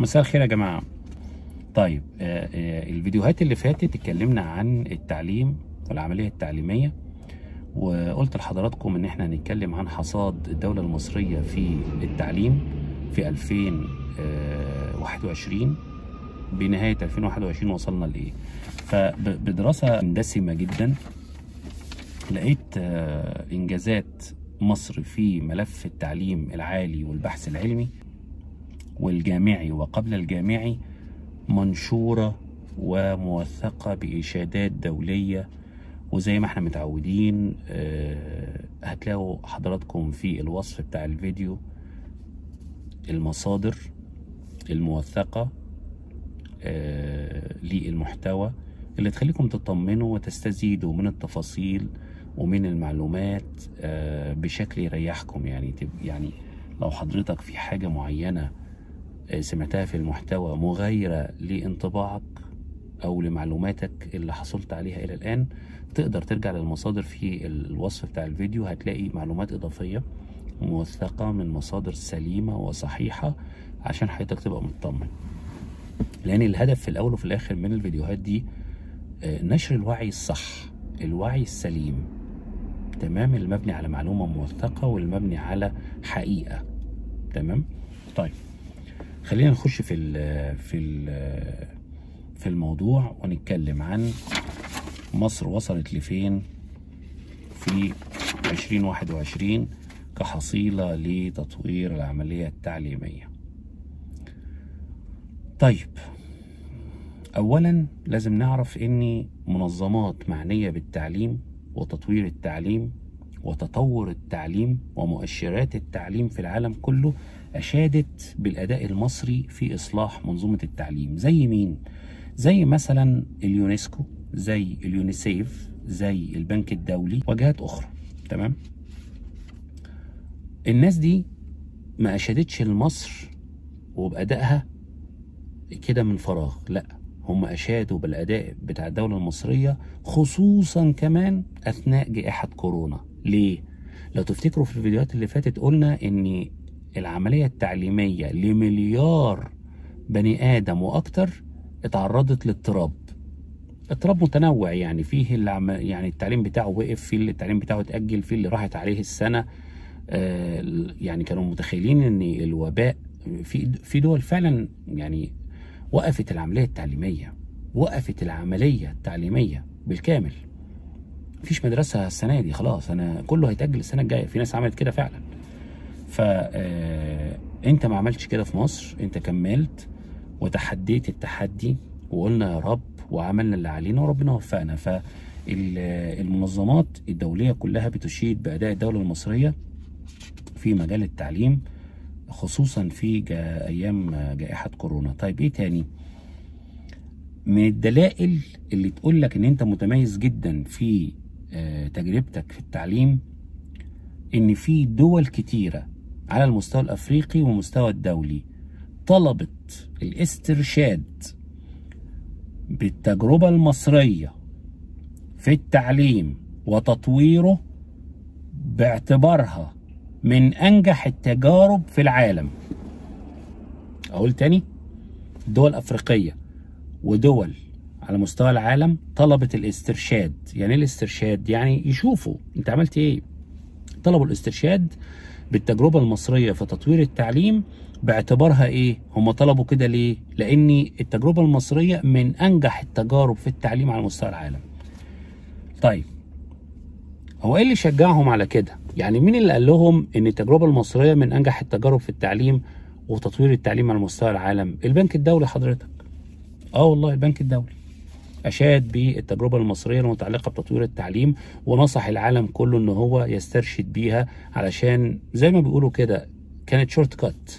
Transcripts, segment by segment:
مساء الخير يا جماعة طيب آه، آه، الفيديوهات اللي فاتت اتكلمنا عن التعليم والعملية التعليمية وقلت لحضراتكم ان احنا هنتكلم عن حصاد الدولة المصرية في التعليم في 2021 بنهاية 2021 وصلنا لإيه فبدراسة دسمة جدا لقيت آه، إنجازات مصر في ملف التعليم العالي والبحث العلمي والجامعي وقبل الجامعي منشورة وموثقة بإشادات دولية وزي ما احنا متعودين آه، هتلاقوا حضراتكم في الوصف بتاع الفيديو المصادر الموثقة آه، للمحتوى اللي تخليكم تطمنوا وتستزيدوا من التفاصيل ومن المعلومات آه، بشكل يريحكم يعني تب- يعني لو حضرتك في حاجة معينة آه، سمعتها في المحتوى مغايرة لانطباعك أو لمعلوماتك اللي حصلت عليها إلى الآن تقدر ترجع للمصادر في الوصف بتاع الفيديو هتلاقي معلومات إضافية موثقة من مصادر سليمة وصحيحة عشان حضرتك تبقى مطمن لأن الهدف في الأول وفي الآخر من الفيديوهات دي آه، نشر الوعي الصح الوعي السليم تمام المبني على معلومة موثقة والمبني على حقيقة تمام طيب خلينا نخش في ال في ال في الموضوع ونتكلم عن مصر وصلت لفين في 2021 كحصيلة لتطوير العملية التعليمية طيب أولا لازم نعرف أن منظمات معنية بالتعليم وتطوير التعليم وتطور التعليم ومؤشرات التعليم في العالم كله أشادت بالأداء المصري في إصلاح منظومة التعليم زي مين؟ زي مثلا اليونسكو زي اليونيسيف زي البنك الدولي وجهات أخرى تمام؟ الناس دي ما أشادتش لمصر وبأدائها كده من فراغ لا هم أشادوا بالأداء بتاع الدولة المصرية خصوصا كمان أثناء جائحة كورونا ليه؟ لو تفتكروا في الفيديوهات اللي فاتت قلنا إن العملية التعليمية لمليار بني آدم وأكتر اتعرضت لاضطراب اضطراب متنوع يعني فيه اللي عم يعني التعليم بتاعه وقف فيه اللي التعليم بتاعه اتأجل فيه اللي راحت عليه السنة آه، يعني كانوا متخيلين ان الوباء في في دول فعلا يعني وقفت العمليه التعليميه وقفت العمليه التعليميه بالكامل مفيش مدرسه السنه دي خلاص انا كله هيتاجل السنه الجايه في ناس عملت كده فعلا ف آه، انت ما عملتش كده في مصر انت كملت وتحديت التحدي وقلنا يا رب وعملنا اللي علينا وربنا وفقنا فالمنظمات الدوليه كلها بتشيد باداء الدوله المصريه في مجال التعليم خصوصا في جا ايام جائحه كورونا طيب ايه تاني من الدلائل اللي تقول لك ان انت متميز جدا في آه، تجربتك في التعليم ان في دول كتيره على المستوى الافريقي والمستوى الدولي طلبت الاسترشاد بالتجربه المصريه في التعليم وتطويره باعتبارها من انجح التجارب في العالم اقول تاني دول افريقيه ودول على مستوى العالم طلبت الاسترشاد يعني ايه الاسترشاد يعني يشوفوا انت عملت ايه طلبوا الاسترشاد بالتجربه المصريه في تطوير التعليم باعتبارها ايه هم طلبوا كده ليه لان التجربه المصريه من انجح التجارب في التعليم على مستوى العالم طيب هو ايه اللي شجعهم على كده؟ يعني مين اللي قال لهم ان التجربه المصريه من انجح التجارب في التعليم وتطوير التعليم على مستوى العالم؟ البنك الدولي حضرتك. اه والله البنك الدولي. اشاد بالتجربه المصريه المتعلقه بتطوير التعليم ونصح العالم كله ان هو يسترشد بيها علشان زي ما بيقولوا كده كانت شورت كات.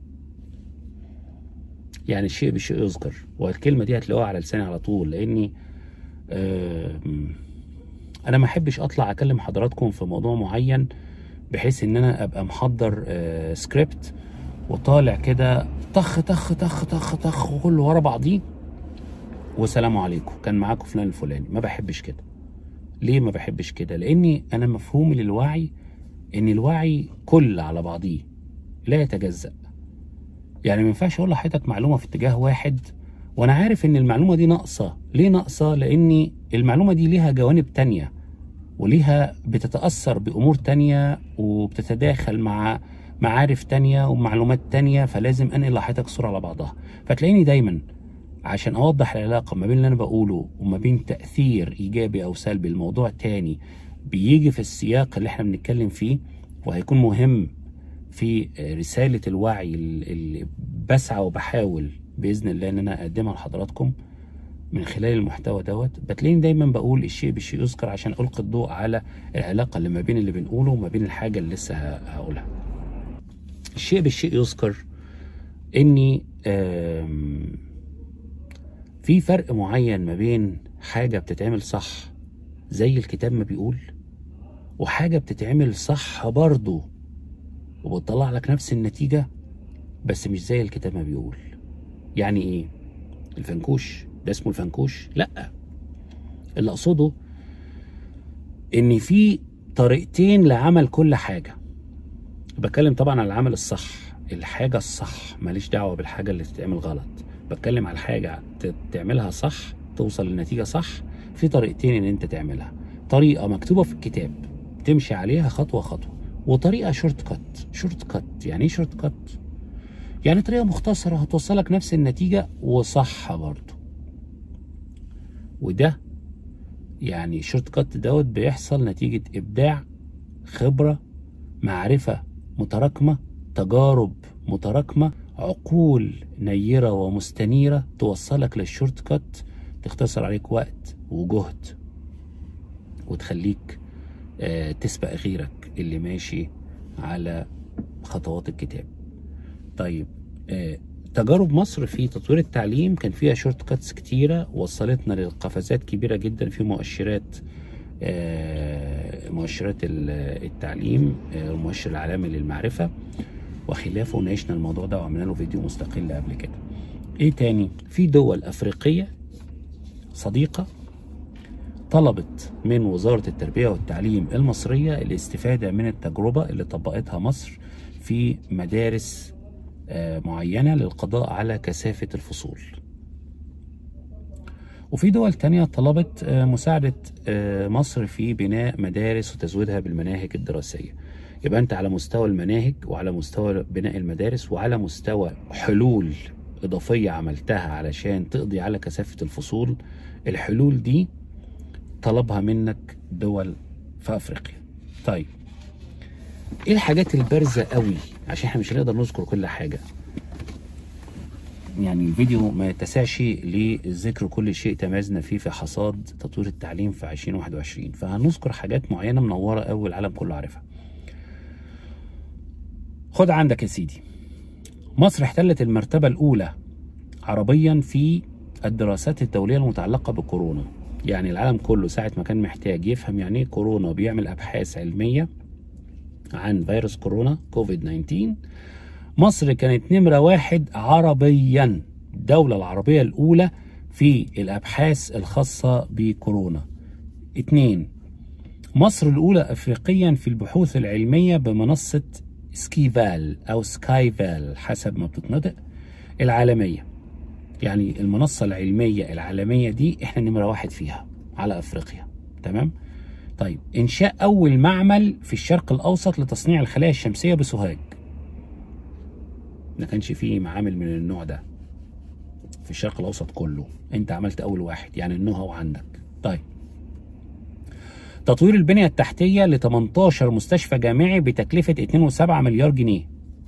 يعني الشيء بالشيء يذكر والكلمه دي هتلاقوها على لساني على طول لاني آه انا ما احبش اطلع اكلم حضراتكم في موضوع معين بحيث ان انا ابقى محضر آه سكريبت وطالع كده طخ طخ طخ طخ طخ وكله ورا بعضيه وسلام عليكم كان معاكم فلان الفلاني ما بحبش كده ليه ما بحبش كده لاني انا مفهومي للوعي ان الوعي كل على بعضيه لا يتجزأ يعني ما ينفعش اقول لحضرتك معلومه في اتجاه واحد وانا عارف ان المعلومه دي ناقصه ليه ناقصه لان المعلومه دي ليها جوانب تانية وليها بتتاثر بامور تانية وبتتداخل مع معارف تانية ومعلومات تانية فلازم انقل لحضرتك الصوره على بعضها فتلاقيني دايما عشان اوضح العلاقه ما بين اللي انا بقوله وما بين تاثير ايجابي او سلبي لموضوع تاني بيجي في السياق اللي احنا بنتكلم فيه وهيكون مهم في رساله الوعي اللي بسعى وبحاول باذن الله ان انا اقدمها لحضراتكم من خلال المحتوى دوت بتلاقيني دايما بقول الشيء بالشيء يذكر عشان القي الضوء على العلاقه اللي ما بين اللي بنقوله وما بين الحاجه اللي لسه هقولها الشيء بالشيء يذكر اني في فرق معين ما بين حاجه بتتعمل صح زي الكتاب ما بيقول وحاجه بتتعمل صح برضه وبتطلع لك نفس النتيجه بس مش زي الكتاب ما بيقول يعني ايه الفنكوش ده اسمه الفنكوش لا اللي اقصده ان في طريقتين لعمل كل حاجه بتكلم طبعا على العمل الصح الحاجه الصح ماليش دعوه بالحاجه اللي تتعمل غلط بتكلم على الحاجه تعملها صح توصل للنتيجه صح في طريقتين ان انت تعملها طريقه مكتوبه في الكتاب تمشي عليها خطوه خطوه وطريقه شورت كات شورت كات يعني ايه شورت كات يعني طريقه مختصره هتوصلك نفس النتيجه وصح برضه وده يعني شورت كات دوت بيحصل نتيجه ابداع خبره معرفه متراكمه تجارب متراكمه عقول نيره ومستنيره توصلك للشورت كات تختصر عليك وقت وجهد وتخليك آه تسبق غيرك اللي ماشي على خطوات الكتاب طيب آه تجارب مصر في تطوير التعليم كان فيها شورت كاتس كتيرة وصلتنا لقفزات كبيرة جدا في مؤشرات آه مؤشرات التعليم آه المؤشر العالمي للمعرفة وخلافه وناقشنا الموضوع ده وعملنا له فيديو مستقل قبل كده ايه تاني في دول افريقية صديقة طلبت من وزارة التربية والتعليم المصرية الاستفادة من التجربة اللي طبقتها مصر في مدارس معينة للقضاء على كثافة الفصول وفي دول تانية طلبت مساعدة مصر في بناء مدارس وتزويدها بالمناهج الدراسية يبقى أنت على مستوى المناهج وعلى مستوى بناء المدارس وعلى مستوى حلول إضافية عملتها علشان تقضي على كثافة الفصول الحلول دي طلبها منك دول في أفريقيا طيب ايه الحاجات البارزه قوي عشان احنا مش هنقدر نذكر كل حاجه يعني الفيديو ما يتسعش لذكر كل شيء تمازنا فيه في حصاد تطوير التعليم في 2021 فهنذكر حاجات معينه منوره قوي العالم كله عارفها خد عندك يا سيدي مصر احتلت المرتبه الاولى عربيا في الدراسات الدوليه المتعلقه بكورونا يعني العالم كله ساعه ما كان محتاج يفهم يعني ايه كورونا وبيعمل ابحاث علميه عن فيروس كورونا كوفيد 19 مصر كانت نمرة واحد عربيا الدولة العربية الأولى في الأبحاث الخاصة بكورونا اتنين مصر الأولى أفريقيا في البحوث العلمية بمنصة سكيفال أو سكايفال حسب ما بتتنطق العالمية يعني المنصة العلمية العالمية دي احنا نمرة واحد فيها على أفريقيا تمام طيب إنشاء أول معمل في الشرق الأوسط لتصنيع الخلايا الشمسية بسوهاج ما كانش فيه معامل من النوع ده في الشرق الأوسط كله أنت عملت أول واحد يعني النو هو عندك طيب تطوير البنية التحتية ل 18 مستشفى جامعي بتكلفة 2.7 مليار جنيه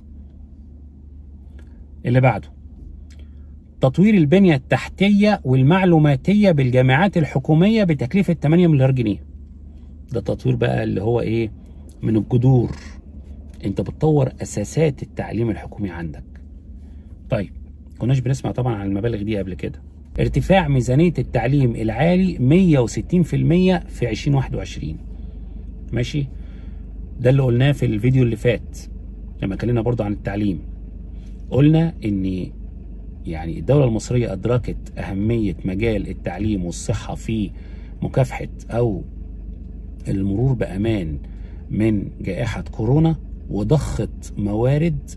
اللي بعده تطوير البنية التحتية والمعلوماتية بالجامعات الحكومية بتكلفة 8 مليار جنيه ده تطوير بقى اللي هو ايه من الجذور انت بتطور اساسات التعليم الحكومي عندك طيب كناش بنسمع طبعا عن المبالغ دي قبل كده ارتفاع ميزانية التعليم العالي 160% في 2021 ماشي ده اللي قلناه في الفيديو اللي فات لما اتكلمنا برضو عن التعليم قلنا ان يعني الدولة المصرية أدركت أهمية مجال التعليم والصحة في مكافحة أو المرور بأمان من جائحة كورونا وضخت موارد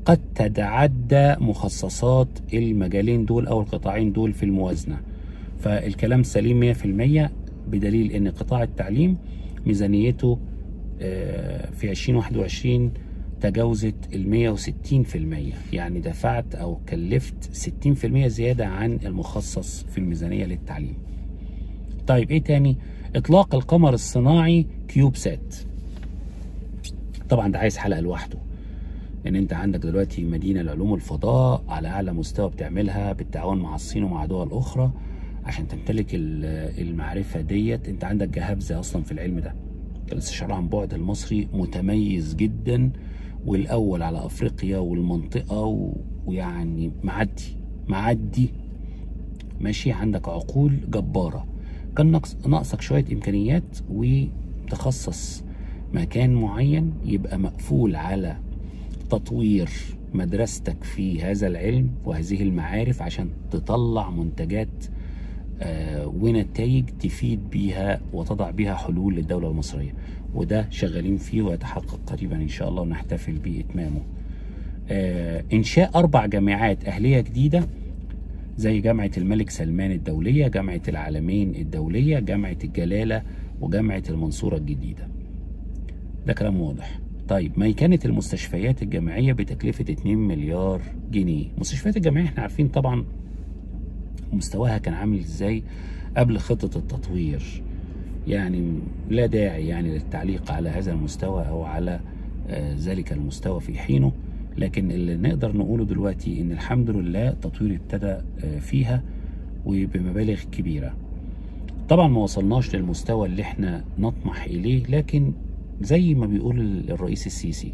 قد تتعدى مخصصات المجالين دول او القطاعين دول في الموازنه فالكلام سليم 100% بدليل ان قطاع التعليم ميزانيته آه، في 2021 تجاوزت ال 160% يعني دفعت او كلفت 60% زياده عن المخصص في الميزانيه للتعليم. طيب ايه تاني؟ اطلاق القمر الصناعي كيوب سات. طبعا ده عايز حلقه لوحده. ان انت عندك دلوقتي مدينه لعلوم الفضاء على اعلى مستوى بتعملها بالتعاون مع الصين ومع دول اخرى عشان تمتلك المعرفه ديت انت عندك جهابزه اصلا في العلم ده. الاستشعار عن بعد المصري متميز جدا والاول على افريقيا والمنطقه و... ويعني معدي معدي ماشي عندك عقول جباره كان نقص ناقصك شويه امكانيات وتخصص مكان معين يبقى مقفول على تطوير مدرستك في هذا العلم وهذه المعارف عشان تطلع منتجات آه ونتائج تفيد بيها وتضع بيها حلول للدولة المصرية وده شغالين فيه ويتحقق قريبا إن شاء الله ونحتفل بإتمامه آه إنشاء أربع جامعات أهلية جديدة زي جامعة الملك سلمان الدولية جامعة العالمين الدولية جامعة الجلالة وجامعة المنصورة الجديدة ده كلام واضح طيب ميكنة المستشفيات الجامعية بتكلفة 2 مليار جنيه المستشفيات الجامعية احنا عارفين طبعا مستواها كان عامل ازاي قبل خطة التطوير يعني لا داعي يعني للتعليق على هذا المستوى او على آه ذلك المستوى في حينه لكن اللي نقدر نقوله دلوقتي ان الحمد لله التطوير ابتدى آه فيها وبمبالغ كبيرة طبعا ما وصلناش للمستوى اللي احنا نطمح اليه لكن زي ما بيقول الرئيس السيسي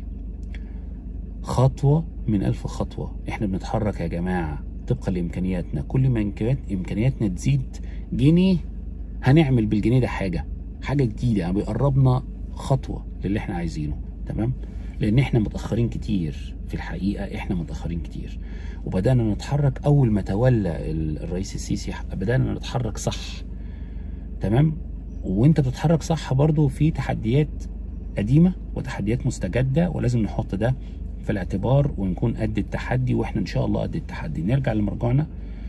خطوة من ألف خطوة احنا بنتحرك يا جماعة طبقا لإمكانياتنا كل ما إمكانياتنا تزيد جنيه هنعمل بالجنيه ده حاجة حاجة جديدة يعني بيقربنا خطوة للي احنا عايزينه تمام لأن احنا متأخرين كتير في الحقيقة احنا متأخرين كتير وبدأنا نتحرك أول ما تولى الرئيس السيسي بدأنا نتحرك صح تمام وانت بتتحرك صح برضو في تحديات قديمة وتحديات مستجدة ولازم نحط ده في الاعتبار ونكون قد التحدي واحنا ان شاء الله قد التحدي نرجع لمرجعنا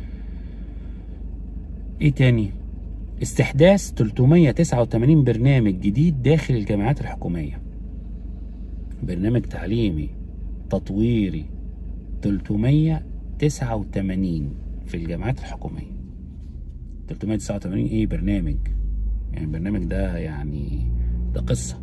ايه تاني استحداث 389 برنامج جديد داخل الجامعات الحكومية برنامج تعليمي تطويري 389 في الجامعات الحكومية 389 ايه برنامج يعني البرنامج ده يعني ده قصة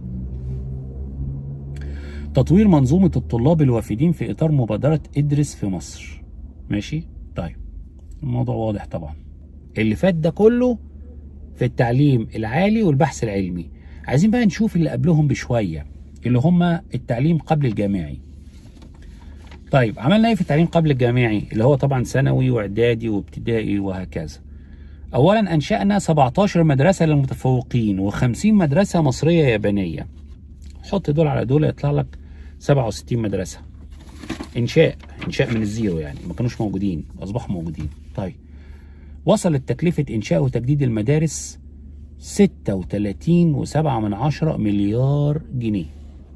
تطوير منظومة الطلاب الوافدين في إطار مبادرة إدرس في مصر ماشي طيب الموضوع واضح طبعا اللي فات ده كله في التعليم العالي والبحث العلمي عايزين بقى نشوف اللي قبلهم بشوية اللي هم التعليم قبل الجامعي طيب عملنا ايه في التعليم قبل الجامعي اللي هو طبعا ثانوي واعدادي وابتدائي وهكذا اولا انشأنا 17 مدرسة للمتفوقين و50 مدرسة مصرية يابانية حط دول على دول يطلع لك 67 مدرسة انشاء انشاء من الزيرو يعني ما كانوش موجودين اصبحوا موجودين طيب وصلت تكلفة انشاء وتجديد المدارس 36 وسبعة من عشرة مليار جنيه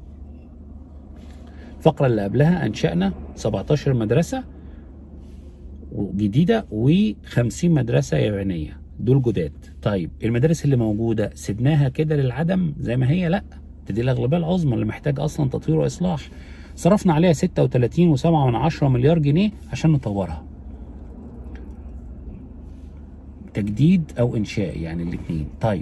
الفقرة اللي قبلها أنشأنا 17 مدرسة جديدة و50 مدرسة يابانية دول جداد طيب المدارس اللي موجودة سبناها كده للعدم زي ما هي لأ دي الأغلبية العظمى اللي محتاج أصلا تطوير وإصلاح صرفنا عليها 36 وسبعة من عشرة مليار جنيه عشان نطورها تجديد أو إنشاء يعني الاتنين طيب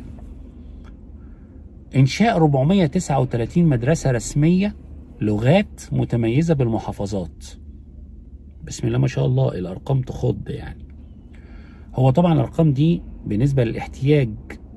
إنشاء 439 مدرسة رسمية لغات متميزة بالمحافظات بسم الله ما شاء الله الأرقام تخض يعني هو طبعا الأرقام دي بالنسبة للاحتياج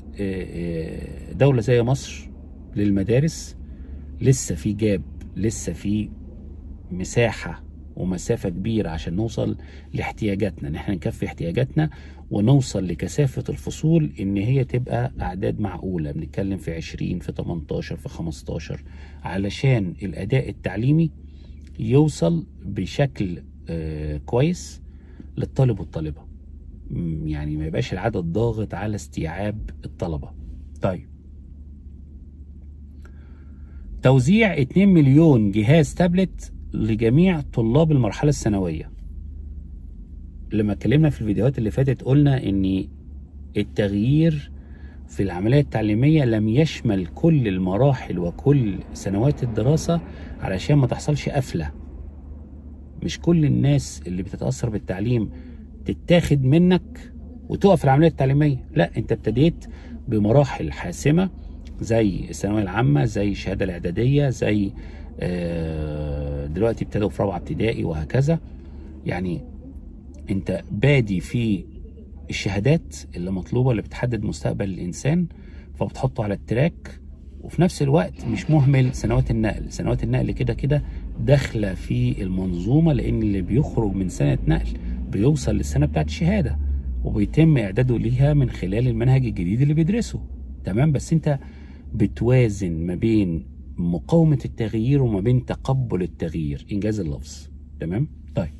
دولة زي مصر للمدارس لسه في جاب لسه في مساحة ومسافة كبيرة عشان نوصل لاحتياجاتنا ان احنا نكفي احتياجاتنا ونوصل لكثافة الفصول ان هي تبقى اعداد معقولة بنتكلم في 20 في 18 في 15 علشان الاداء التعليمي يوصل بشكل آه كويس للطالب والطالبة يعني ما يبقاش العدد ضاغط على استيعاب الطلبة طيب توزيع 2 مليون جهاز تابلت لجميع طلاب المرحلة الثانوية لما اتكلمنا في الفيديوهات اللي فاتت قلنا ان التغيير في العملية التعليمية لم يشمل كل المراحل وكل سنوات الدراسة علشان ما تحصلش قفلة مش كل الناس اللي بتتأثر بالتعليم تتاخد منك وتقف العملية التعليمية لا انت ابتديت بمراحل حاسمة زي الثانوية العامة زي الشهادة الإعدادية زي آه، دلوقتي ابتدوا في رابعة ابتدائي وهكذا يعني انت بادي في الشهادات اللي مطلوبة اللي بتحدد مستقبل الإنسان فبتحطه على التراك وفي نفس الوقت مش مهمل سنوات النقل سنوات النقل كده كده داخلة في المنظومة لأن اللي بيخرج من سنة نقل بيوصل للسنة بتاعت الشهادة وبيتم إعداده ليها من خلال المنهج الجديد اللي بيدرسه تمام بس أنت بتوازن ما بين مقاومة التغيير وما بين تقبل التغيير إنجاز اللفظ تمام طيب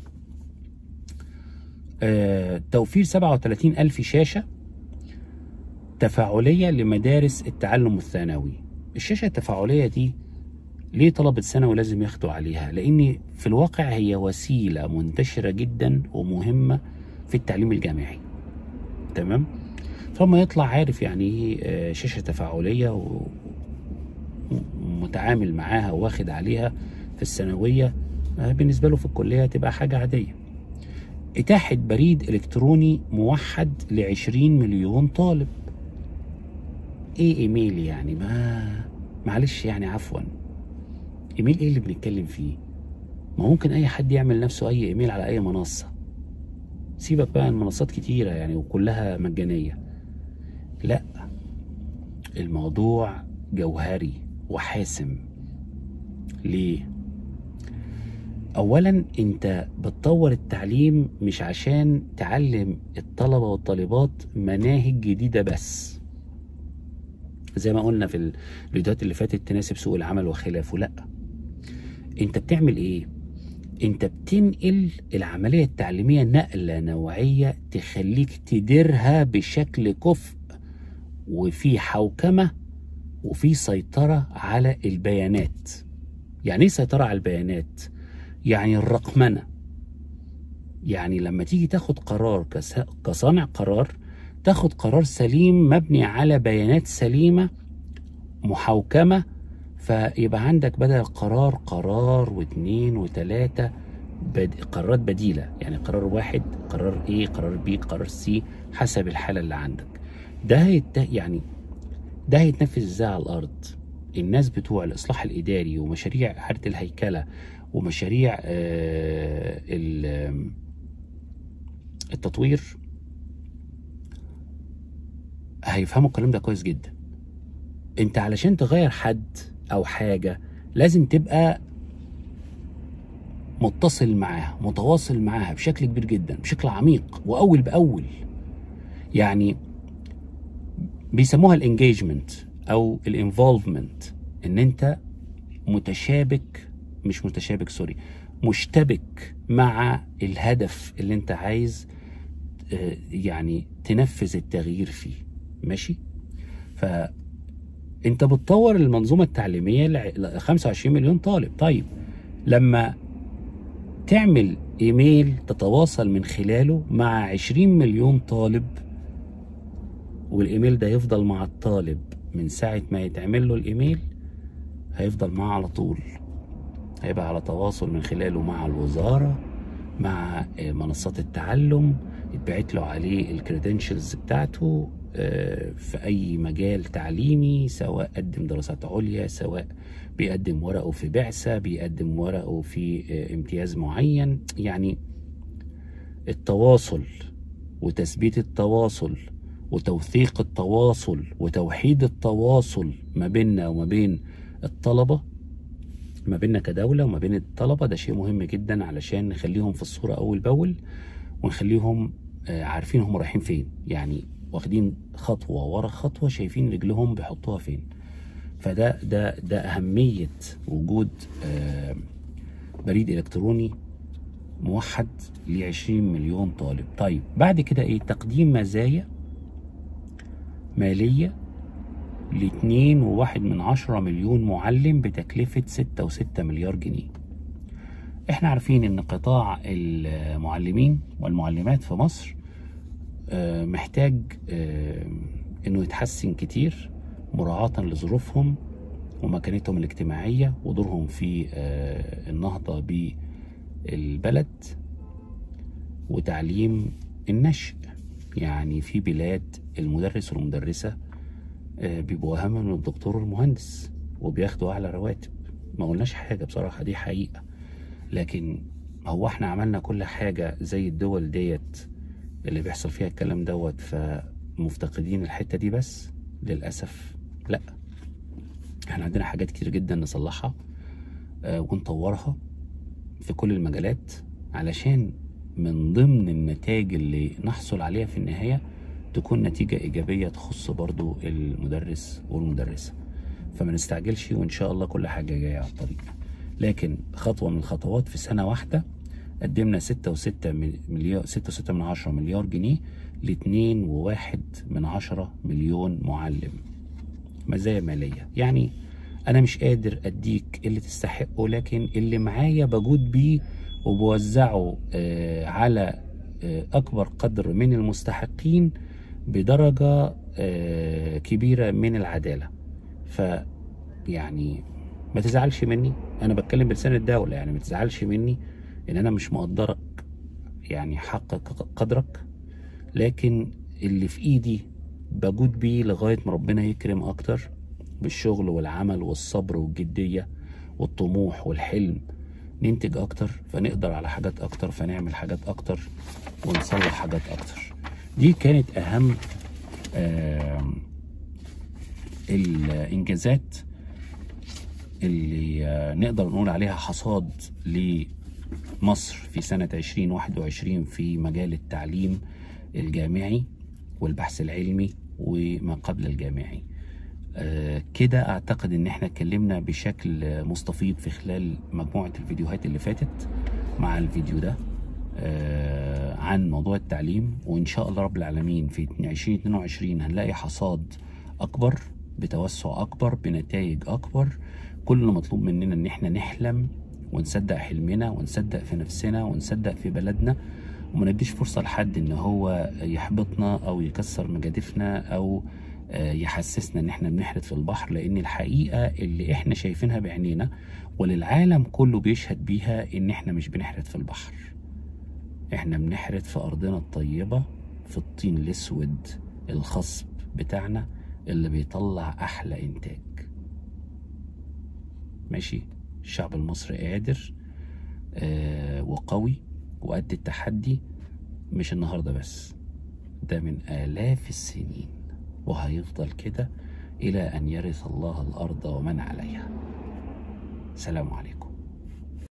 آه توفير 37 ألف شاشة تفاعلية لمدارس التعلم الثانوي الشاشة التفاعلية دي ليه طلبة ثانوي لازم ياخدوا عليها لأن في الواقع هي وسيلة منتشرة جدا ومهمة في التعليم الجامعي تمام فما يطلع عارف يعني ايه آه، شاشة تفاعلية ومتعامل معاها واخد عليها في الثانوية آه، بالنسبة له في الكلية تبقى حاجة عادية إتاحة بريد إلكتروني موحد لعشرين مليون طالب إيه إيميل يعني ما معلش يعني عفوا إيميل إيه اللي بنتكلم فيه ما ممكن أي حد يعمل نفسه أي إيميل على أي منصة سيبك بقى المنصات كتيرة يعني وكلها مجانية لا الموضوع جوهري وحاسم ليه اولا انت بتطور التعليم مش عشان تعلم الطلبه والطالبات مناهج جديده بس زي ما قلنا في الفيديوهات اللي فاتت تناسب سوق العمل وخلافه لا انت بتعمل ايه انت بتنقل العمليه التعليميه نقله نوعيه تخليك تديرها بشكل كفء وفي حوكمه وفي سيطره على البيانات يعني ايه سيطره على البيانات يعني الرقمنه يعني لما تيجي تاخد قرار كصانع قرار تاخد قرار سليم مبني على بيانات سليمه محوكمه فيبقى عندك بدل القرار قرار واثنين وثلاثه بد... قرارات بديله يعني قرار واحد قرار ايه قرار بي قرار سي حسب الحاله اللي عندك ده هيت... يعني ده هيتنفذ ازاي على الارض الناس بتوع الاصلاح الاداري ومشاريع اعاده الهيكله ومشاريع آه، التطوير هيفهموا الكلام ده كويس جدا انت علشان تغير حد او حاجه لازم تبقى متصل معاها متواصل معاها بشكل كبير جدا بشكل عميق واول باول يعني بيسموها الانجيجمنت او الانفولفمنت ان انت متشابك مش متشابك سوري مشتبك مع الهدف اللي انت عايز آه، يعني تنفذ التغيير فيه ماشي ف انت بتطور المنظومه التعليميه ل 25 مليون طالب طيب لما تعمل ايميل تتواصل من خلاله مع 20 مليون طالب والايميل ده يفضل مع الطالب من ساعه ما يتعمل له الايميل هيفضل معاه على طول هيبقى على تواصل من خلاله مع الوزارة مع آه، منصات التعلم يتبعت له عليه الكريدنشلز بتاعته آه، في أي مجال تعليمي سواء قدم دراسات عليا سواء بيقدم ورقه في بعثة بيقدم ورقه في آه، امتياز معين يعني التواصل وتثبيت التواصل وتوثيق التواصل وتوحيد التواصل ما بيننا وما بين الطلبة ما بيننا كدولة وما بين الطلبة ده شيء مهم جدا علشان نخليهم في الصورة أول بأول ونخليهم آه، عارفين هم رايحين فين يعني واخدين خطوة ورا خطوة شايفين رجلهم بيحطوها فين فده ده ده أهمية وجود آه، بريد إلكتروني موحد ل 20 مليون طالب طيب بعد كده ايه تقديم مزايا مالية لاتنين وواحد من عشرة مليون معلم بتكلفة ستة وستة مليار جنيه احنا عارفين ان قطاع المعلمين والمعلمات في مصر آه، محتاج آه، انه يتحسن كتير مراعاة لظروفهم ومكانتهم الاجتماعية ودورهم في آه، النهضة بالبلد وتعليم النشء يعني في بلاد المدرس والمدرسة آه، بيبقوا أهم من الدكتور والمهندس وبياخدوا أعلى رواتب ما قلناش حاجة بصراحة دي حقيقة لكن هو احنا عملنا كل حاجة زي الدول ديت اللي بيحصل فيها الكلام دوت فمفتقدين الحتة دي بس للأسف لا احنا عندنا حاجات كتير جدا نصلحها آه، ونطورها في كل المجالات علشان من ضمن النتائج اللي نحصل عليها في النهاية تكون نتيجة إيجابية تخص برضو المدرس والمدرسة فما نستعجلش وإن شاء الله كل حاجة جاية على الطريق لكن خطوة من الخطوات في سنة واحدة قدمنا ستة وستة مليار ستة وستة من عشرة مليار جنيه لاتنين وواحد من عشرة مليون معلم مزايا مالية يعني أنا مش قادر أديك اللي تستحقه لكن اللي معايا بجود بيه وبوزعه آه، على آه، أكبر قدر من المستحقين بدرجة آه، كبيرة من العدالة ف يعني ما تزعلش مني أنا بتكلم بلسان الدولة يعني ما تزعلش مني إن أنا مش مقدرك يعني حق قدرك لكن اللي في إيدي بجود بيه لغاية ما ربنا يكرم أكتر بالشغل والعمل والصبر والجدية والطموح والحلم ننتج أكتر فنقدر على حاجات أكتر فنعمل حاجات أكتر ونصلح حاجات أكتر دي كانت أهم آم، الإنجازات اللي آه، نقدر نقول عليها حصاد لمصر في سنة 2021 في مجال التعليم الجامعي والبحث العلمي وما قبل الجامعي آه، كده اعتقد ان احنا اتكلمنا بشكل آه، مستفيض في خلال مجموعة الفيديوهات اللي فاتت مع الفيديو ده آه، عن موضوع التعليم وان شاء الله رب العالمين في 2022 هنلاقي حصاد اكبر بتوسع اكبر بنتائج اكبر كل اللي مطلوب مننا ان احنا نحلم ونصدق حلمنا ونصدق في نفسنا ونصدق في بلدنا وما نديش فرصة لحد ان هو يحبطنا او يكسر مجادفنا او آه، يحسسنا ان احنا بنحرد في البحر لان الحقيقة اللي احنا شايفينها بعينينا وللعالم كله بيشهد بيها ان احنا مش بنحرد في البحر احنا بنحرد في ارضنا الطيبة في الطين الاسود الخصب بتاعنا اللي بيطلع احلى انتاج ماشي الشعب المصري قادر آه وقوي وقد التحدي مش النهارده بس ده من آلاف السنين وهيفضل كده إلى أن يرث الله الأرض ومن عليها سلام عليكم